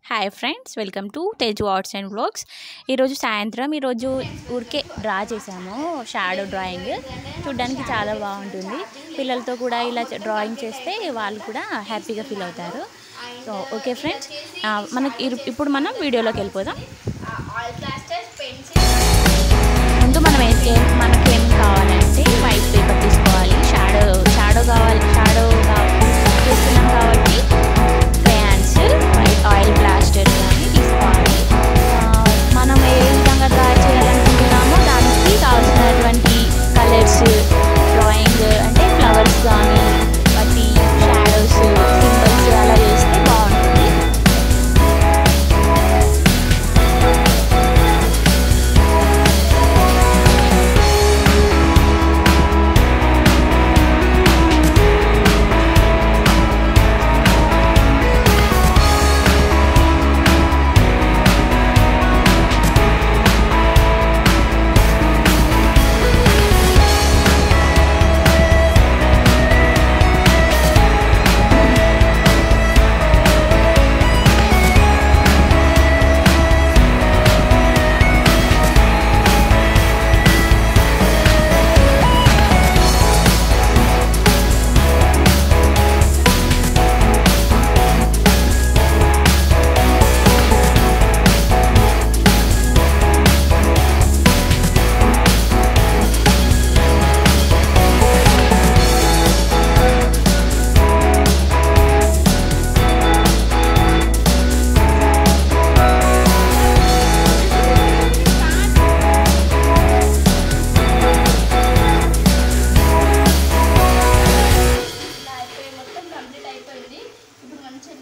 Hi friends welcome to Teju arts and blogs ఈరోజు సాయంత్రం ఈరోజు ఊరికే డ్రా చేశాము షాడో డ్రాయింగ్ చూడ్డానికి చాలా బాగుంటుంది పిల్లలతో కూడా ఇలా డ్రాయింగ్ చేస్తే వాళ్ళు కూడా హ్యాపీగా ఫీల్ అవుతారు సో ఓకే ఫ్రెండ్స్ మనకి ఇరు- ఇప్పుడు మనం వీడియోలోకి వెళ్ళిపోదాం ఆల్ ప్లాస్టర్స్ పెన్సిల్ ముందు మనం వేసే మనకి ఏం కావాలంటే వైట్ పేపర్ తీసుకోవాలి షాడో షాడో కావాలి షాడో చేస్తున్నాం కాబట్టి క్రయాన్స్ వైట్ ఆయిల్ ప్లాస్టర్ కానీ తీసుకోవాలి ఆ, మనం ఏ విధంగా డ్రా చేయాలనుకుంటున్నామో దానికి కావాల్సినటువంటి కలర్స్ డ్రాయింగ్ అంటే ఫ్లవర్స్ కానీ వాటి షాడోస్ సింబల్స్ అలా చేస్తే బాగుంటుంది ఇలా అయిపోయి మొత్తం కంప్లీట్ అయిపోయింది ఇప్పుడు మంచిగా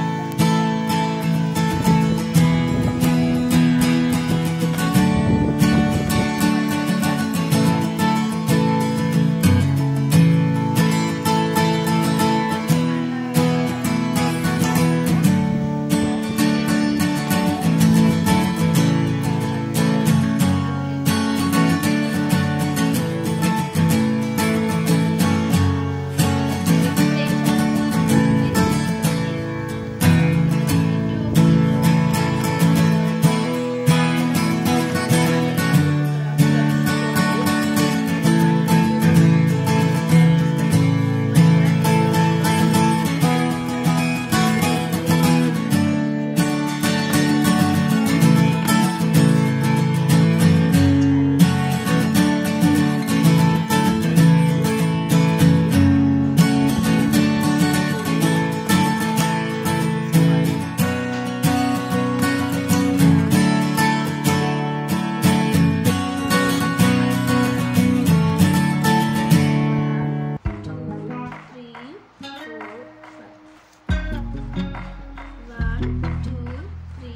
three four one two three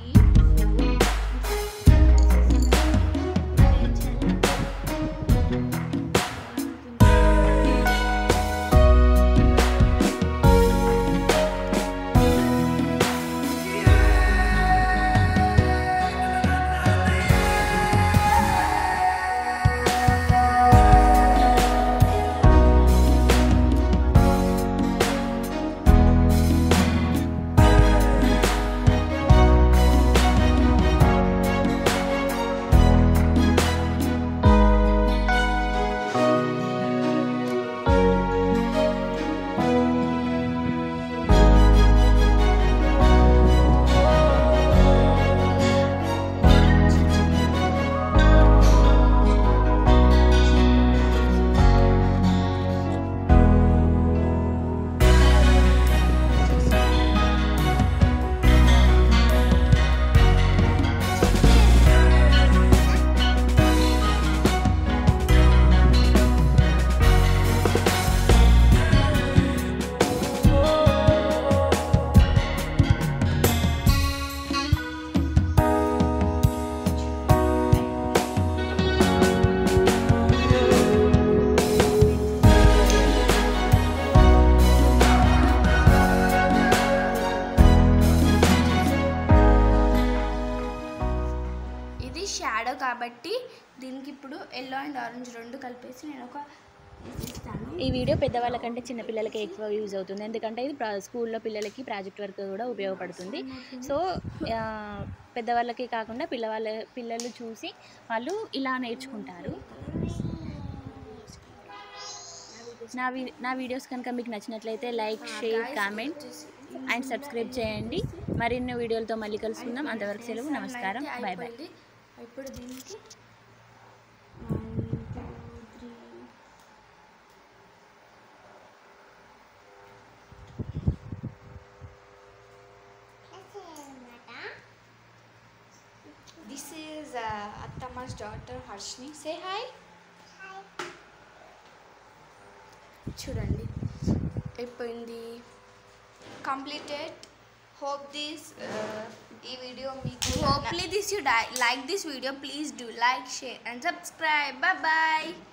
ఇది షాడో కాబట్టి దీనికి ఇప్పుడు ఎల్లో అండ్ ఆరెంజ్ రెండు కలిపేసి నేను ఒక తీసిస్తాను ఈ వీడియో పెద్దవాళ్ళకంటే చిన్నపిల్లలకి ఎక్కువ యూజ్ అవుతుంది ఎందుకంటే ఇది ప్రా- స్కూల్లో పిల్లలకి ప్రాజెక్ట్ వర్క్ కూడా ఉపయోగపడుతుంది సో ఆ, పెద్దవాళ్ళకి కాకుండా పిల్లవాళ్ళ పిల్లలు చూసి వాళ్ళు ఇలా నేర్చుకుంటారు నా వీ నా వీడియోస్ కనుక మీకు నచ్చినట్లయితే like share comment and subscribe చేయండి మరిన్ని వీడియోలతో మళ్ళీ కలుసుకుందాం అంతవరకు సెలవు నమస్కారం బాయ్ బాయ్ అయిపోయింది. ఇప్పుడు దీనికి This is uh, Attama's daughter Harshni. Say hi. చూడండి అయిపోయింది Completed. Hope this uh, ఈ వీడియో మీకు hopefully this you di- like this video please do like share and subscribe bye bye